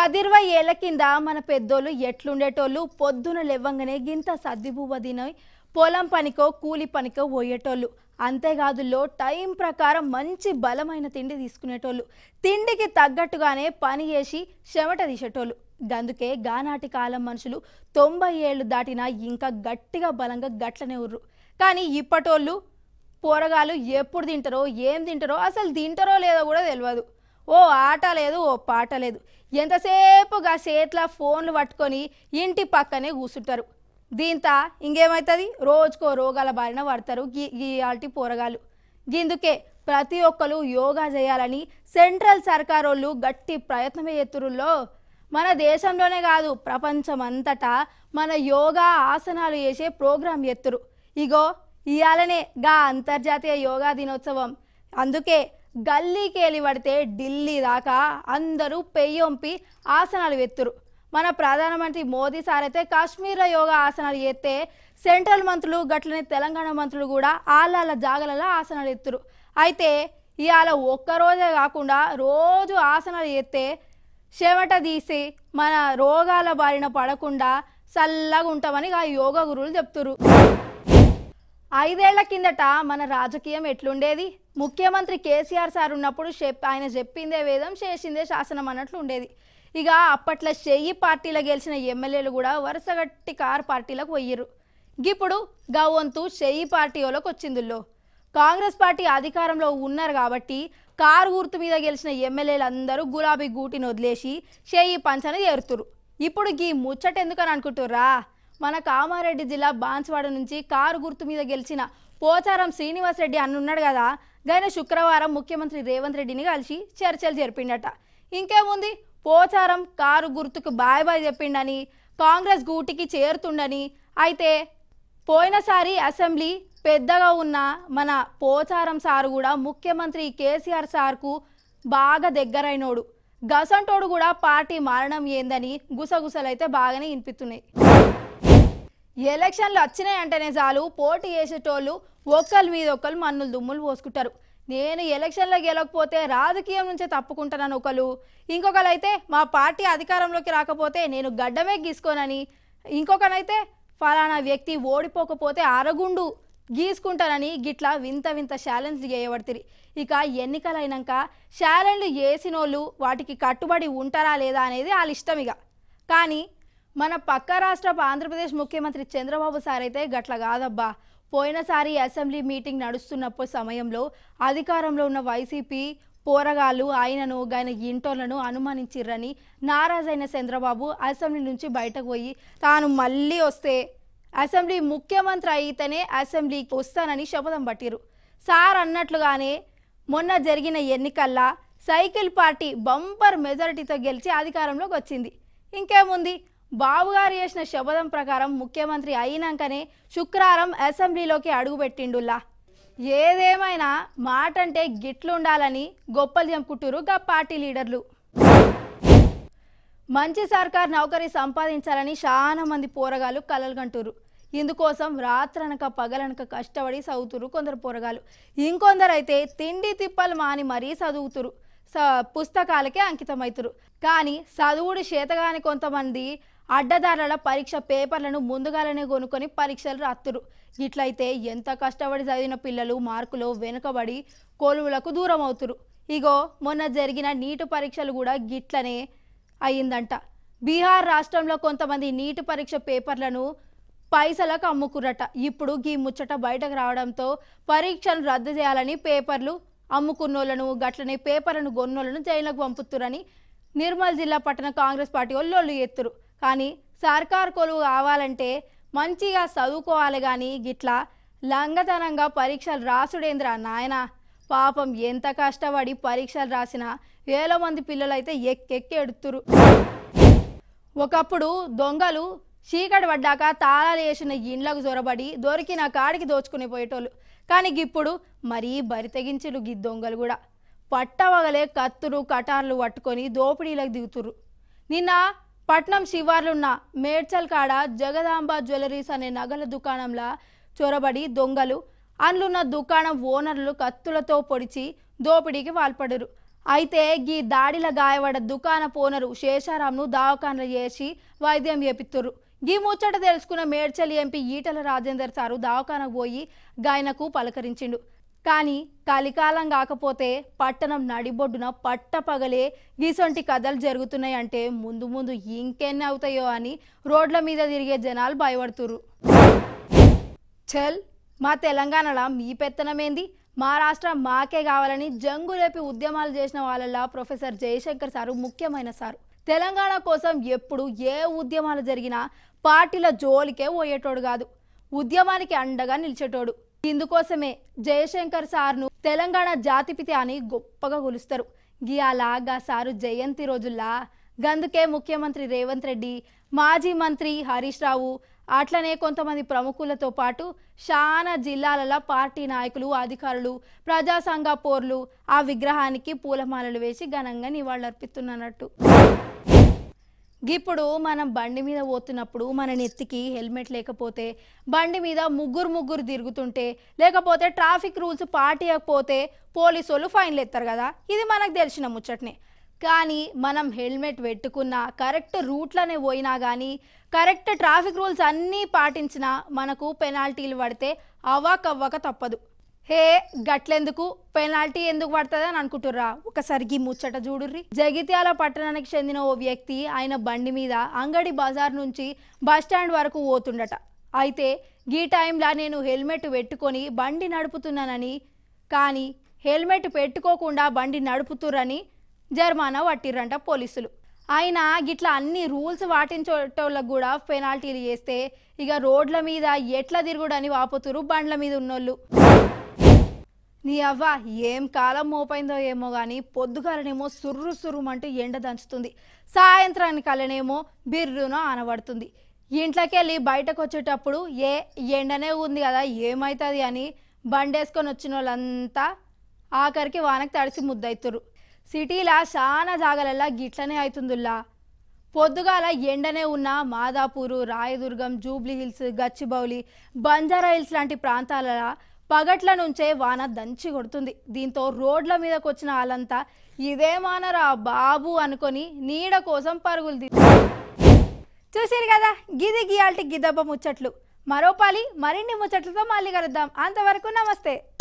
పదిరవై ఏళ్ల కింద మన పెద్దోళ్ళు ఎట్లుండేటోళ్ళు పొద్దున లేవంగానే గింత సర్దిబువ్వ తిని పొలం పనికో కూలి పనికో పోయేటోళ్ళు అంతేకాదుల్లో టైం ప్రకారం మంచి బలమైన తిండి తీసుకునేటోళ్ళు తిండికి తగ్గట్టుగానే పని చేసి చెమట తీసేటోళ్ళు గందుకే గానాటి కాలం మనుషులు తొంభై ఏళ్ళు దాటినా ఇంకా గట్టిగా బలంగా గట్లనే ఉర్రు కానీ ఇప్పటోళ్ళు పోరగాళ్ళు ఎప్పుడు తింటారో ఏం తింటారో అసలు తింటారో లేదో కూడా తెలియదు ఓ ఆట లేదు ఓ పాట లేదు ఎంతసేపుగా చేట్ల ఫోన్లు పట్టుకొని ఇంటి పక్కనే కూర్చుంటారు దీంతో ఇంకేమవుతుంది రోజుకో రోగాల బారిన పడతారు గీ గీయాల్టి పోరగాళ్ళు గిందుకే ప్రతి ఒక్కరు యోగా చేయాలని సెంట్రల్ సర్కారోళ్ళు గట్టి ప్రయత్నమే ఎత్తురుల్లో మన దేశంలోనే కాదు ప్రపంచం అంతటా మన యోగా ఆసనాలు చేసే ప్రోగ్రాం ఎత్తురు ఇగో ఇయాలనే గా అంతర్జాతీయ యోగా దినోత్సవం అందుకే గల్లీకి వెళ్ళి పడితే ఢిల్లీ దాకా అందరూ పెయ్యొంపి ఆసనాలు ఎత్తురు మన ప్రధానమంత్రి మోదీ సార్ అయితే కాశ్మీర్లో యోగా ఆసనాలు ఎత్తే సెంట్రల్ మంత్రులు గట్లనే తెలంగాణ మంత్రులు కూడా ఆళ్ళ జాగలలో ఆసనాలు ఎత్తురు అయితే ఇవాళ ఒక్కరోజే కాకుండా రోజు ఆసనాలు ఎత్తే చెమట తీసి మన రోగాల బారిన పడకుండా చల్లగా ఉంటామని ఆ యోగా గురువులు చెప్తురు ఐదేళ్ల కిందట మన రాజకీయం ఎట్లుండేది ముఖ్యమంత్రి కేసీఆర్ సార్ ఉన్నప్పుడు చెప్ ఆయన చెప్పిందే వేదం చేసిందే శాసనం అన్నట్లు ఉండేది ఇక అప్పట్లో చెయ్యి పార్టీలో గెలిచిన ఎమ్మెల్యేలు కూడా వరుసగట్టి కార్ పార్టీలకు పోయిర్రు ఇప్పుడు గవంతు చెయ్యి పార్టీ వాళ్ళకి వచ్చిందుల్లో కాంగ్రెస్ పార్టీ అధికారంలో ఉన్నారు కాబట్టి కారు గుర్తు మీద గెలిచిన ఎమ్మెల్యేలు అందరూ గులాబీ గూటిని వదిలేసి చెయ్యి పంచని చేరుతురు ఇప్పుడు గీ ముచ్చట ఎందుకని అనుకుంటుర్రా మన కామారెడ్డి జిల్లా బాన్స్వాడ నుంచి కారు గుర్తు మీద గెలిచిన పోచారం శ్రీనివాసరెడ్డి అన్నున్నాడు కదా గైన శుక్రవారం ముఖ్యమంత్రి రేవంత్ రెడ్డిని కలిసి చర్చలు జరిపిండట ఇంకేముంది పోచారం కారు గుర్తుకు బాయ్ బాయ్ చెప్పిండని కాంగ్రెస్ గూటికి చేరుతుండని అయితే పోయినసారి అసెంబ్లీ పెద్దగా ఉన్న మన పోచారం సారు కూడా ముఖ్యమంత్రి కేసీఆర్ సార్కు బాగా దగ్గరైనోడు గసంటోడు కూడా పార్టీ మారడం ఏందని గుసగుసలైతే బాగానే వినిపిస్తున్నాయి ఎలక్షన్లు వచ్చినాయి అంటేనే చాలు పోటీ చేసేటోళ్ళు ఒకళ్ళ మీద ఒకళ్ళు మన్నులు దుమ్ములు పోసుకుంటారు నేను ఎలక్షన్లో గెలవకపోతే రాజకీయం నుంచే తప్పుకుంటానని ఒకరు ఇంకొకరు అయితే మా పార్టీ అధికారంలోకి రాకపోతే నేను గడ్డమే గీసుకోనని ఇంకొకనైతే ఫలానా వ్యక్తి ఓడిపోకపోతే అరగుండు గీసుకుంటానని గిట్లా వింత వింత ఛాలెంజ్లు చేయబడుతుంది ఇక ఎన్నికలైనాక ఛాలెంజ్లు చేసినోళ్ళు వాటికి కట్టుబడి ఉంటారా లేదా అనేది వాళ్ళ ఇష్టం ఇక కానీ మన పక్క రాష్ట్ర ఆంధ్రప్రదేశ్ ముఖ్యమంత్రి చంద్రబాబు సార్ అయితే గట్ల కాదబ్బా పోయినసారి అసెంబ్లీ మీటింగ్ నడుస్తున్నప్పుడు సమయంలో అధికారంలో ఉన్న వైసీపీ పోరగాళ్ళు ఆయనను ఆయన ఇంటోళ్లను అనుమానించిర్రని నారాజైన చంద్రబాబు అసెంబ్లీ నుంచి బయటకు పోయి తాను మళ్ళీ వస్తే అసెంబ్లీ ముఖ్యమంత్రి అయితేనే అసెంబ్లీకి వస్తానని శపథం పట్టిరు సార్ అన్నట్లుగానే మొన్న జరిగిన ఎన్నికల్లా సైకిల్ పార్టీ బంపర్ మెజారిటీతో గెలిచి అధికారంలోకి వచ్చింది ఇంకేముంది బాబు గారు చేసిన శపథం ప్రకారం ముఖ్యమంత్రి అయినాకనే శుక్రవారం అసెంబ్లీలోకి అడుగుపెట్టిండుల్లా ఏదేమైనా మాట అంటే గిట్లుండాలని గొప్పలు చెంపుకుంటురు గా పార్టీ లీడర్లు మంచి సర్కార్ నౌకరీ సంపాదించాలని చాలా మంది పోరగాళ్ళు కలలు కంటురు ఇందుకోసం రాత్రనక పగలనక కష్టపడి చదువుతురు కొందరు పోరగాళ్ళు ఇంకొందరు అయితే తిండి తిప్పలు మాని మరీ చదువుతురు స పుస్తకాలకే అంకితమవుతురు కానీ చదువుడు చేతగాని కొంతమంది అడ్డదారుల పరీక్ష పేపర్లను ముందుగానే కొనుక్కొని పరీక్షలు రాత్తురు ఇట్లయితే ఎంత కష్టపడి చదివిన పిల్లలు మార్కులు వెనుకబడి కొలువులకు దూరం అవుతురు ఇగో మొన్న జరిగిన నీటు పరీక్షలు కూడా గిట్లనే అయిందంట బీహార్ రాష్ట్రంలో కొంతమంది నీటి పరీక్ష పేపర్లను పైసలకు అమ్ముకుర్రట ఇప్పుడు గీ ముచ్చట బయటకు రావడంతో పరీక్షలు రద్దు చేయాలని పేపర్లు అమ్ముకున్నోళ్లను గట్లనే పేపర్లను గొన్నోళ్లను జైలుకు పంపుతురని నిర్మల్ జిల్లా పట్టణ కాంగ్రెస్ పార్టీ వాళ్ళు లొల్లు ఎత్తురు కానీ సర్కార్ కొలువు కావాలంటే మంచిగా చదువుకోవాలి కానీ గిట్లా లంగతనంగా పరీక్షలు రాసుడేంద్రా నాయనా పాపం ఎంత కష్టపడి పరీక్షలు రాసినా వేల మంది పిల్లలైతే ఎక్కెక్కి ఎడుతురు ఒకప్పుడు దొంగలు చీకటి పడ్డాక తాళాలు వేసిన ఇండ్లకు జొరబడి దొరికిన కాడికి దోచుకుని పోయేటోళ్ళు కానీ ఇప్పుడు మరీ బరి తెగించులు గి దొంగలు కూడా పట్టవగలే కత్తులు కటార్లు పట్టుకొని దోపిడీలకు దిగుతురు నిన్న పట్నం శివార్లున్న మేడ్చల్ కాడ జగదాంబ జ్యువెలరీస్ అనే నగల దుకాణంలో చొరబడి దొంగలు అందులున్న దుకాణం ఓనర్లు కత్తులతో పొడిచి దోపిడీకి పాల్పడరు అయితే గీ దాడిల గాయపడ్డ దుకాణ పోనరు శేషారాంను దవాఖానలో చేసి వైద్యం చేపిస్తుర్రు గీ ముచ్చట తెలుసుకున్న మేడ్చల్ ఎంపీ ఈటల రాజేందర్ సారు దవాఖానకు పోయి గాయనకు పలకరించిండు కానీ కలికాలం కాకపోతే పట్టణం నడిబొడ్డున పట్ట పగలే గీసొంటి కథలు జరుగుతున్నాయి అంటే ముందు ముందు ఇంకెన్ని అవుతాయో అని రోడ్ల మీద తిరిగే జనాలు భయపడుతుర్రు చల్ మా తెలంగాణలో మీ పెత్తనమేంది మా రాష్ట్రం మాకే కావాలని జంగు రేపి ఉద్యమాలు చేసిన వాళ్ళలా ప్రొఫెసర్ జయశంకర్ సారు ముఖ్యమైన సారు తెలంగాణ కోసం ఎప్పుడు ఏ ఉద్యమాలు జరిగినా పార్టీల జోలికే పోయేటోడు కాదు ఉద్యమానికి అండగా నిలిచేటోడు ఇందుకోసమే జయశంకర్ సార్ను తెలంగాణ జాతిపిత అని గొప్పగా కొలుస్తారు గియాలాగా సారు జయంతి రోజుల్లా గందుకే ముఖ్యమంత్రి రేవంత్ రెడ్డి మాజీ మంత్రి హరీష్ రావు అట్లనే కొంతమంది ప్రముఖులతో పాటు చాలా జిల్లాలలో పార్టీ నాయకులు అధికారులు ప్రజా సంఘ పోర్లు ఆ విగ్రహానికి పూలమాలలు వేసి ఘనంగా నివాళులర్పిస్తున్నట్టు ఇప్పుడు మనం బండి మీద పోతున్నప్పుడు మన నెత్తికి హెల్మెట్ లేకపోతే బండి మీద ముగ్గురు ముగ్గురు తిరుగుతుంటే లేకపోతే ట్రాఫిక్ రూల్స్ పాటియకపోతే పోలీసు వాళ్ళు ఫైన్లు ఎత్తారు కదా ఇది మనకు తెలిసిన ముచ్చట్నే కానీ మనం హెల్మెట్ పెట్టుకున్న కరెక్ట్ రూట్లోనే పోయినా కానీ కరెక్ట్ ట్రాఫిక్ రూల్స్ అన్నీ పాటించినా మనకు పెనాల్టీలు పడితే అవ్వక అవ్వక తప్పదు హే గట్లెందుకు పెనాల్టీ ఎందుకు పడుతుంది అని అనుకుంటుర్రా ఒకసారి గీ ముచ్చట చూడుర్రి జగిత్యాల పట్టణానికి చెందిన ఓ వ్యక్తి ఆయన బండి మీద అంగడి బజార్ నుంచి బస్ స్టాండ్ వరకు పోతుండట అయితే గీ టైంలో నేను హెల్మెట్ పెట్టుకొని బండి నడుపుతున్నానని కానీ హెల్మెట్ పెట్టుకోకుండా బండి నడుపుతురని జరిమానా పట్టిర్రంట పోలీసులు అయినా గిట్లా అన్ని రూల్స్ పాటించేటోళ్ళకు కూడా పెనాల్టీలు చేస్తే ఇక రోడ్ల మీద ఎట్లా తిరుగుడని వాపుతురు బండ్ల మీద ఉన్నోళ్ళు నీ అవ్వ ఏం కాలం మోపైందో ఏమో కానీ పొద్దుగాలనేమో సుర్రు సుర్రుమంటూ ఎండ దంచుతుంది సాయంత్రానికి కలనేమో బిర్రున ఆనబడుతుంది ఇంట్లోకి వెళ్ళి బయటకు వచ్చేటప్పుడు ఏ ఎండనే ఉంది కదా ఏమవుతుంది అని బండేసుకొని వచ్చిన వాళ్ళంతా ఆఖరికి వానకి తడిసి ముద్దవుతురు సిటీలా చాలా జాగలల్లా గిట్లనే అవుతుందిల్లా పొద్దుగాల ఎండనే ఉన్న Madhapur Rayadurgam Jubilee Hills Gachibowli Banjara Hills లాంటి ప్రాంతాలలో పగట్ల నుంచే వాన దంచి కొడుతుంది దీంతో రోడ్ల మీదకి వచ్చిన వాళ్ళంతా ఇదే మానరా బాబు అనుకొని నీడ కోసం పరుగులు తీ చూసారు కదా గిది గియాల్టి గిదబ్బ ముచ్చట్లు మరోపాలి మరిన్ని ముచ్చట్లతో మళ్ళీ కలుద్దాం అంతవరకు నమస్తే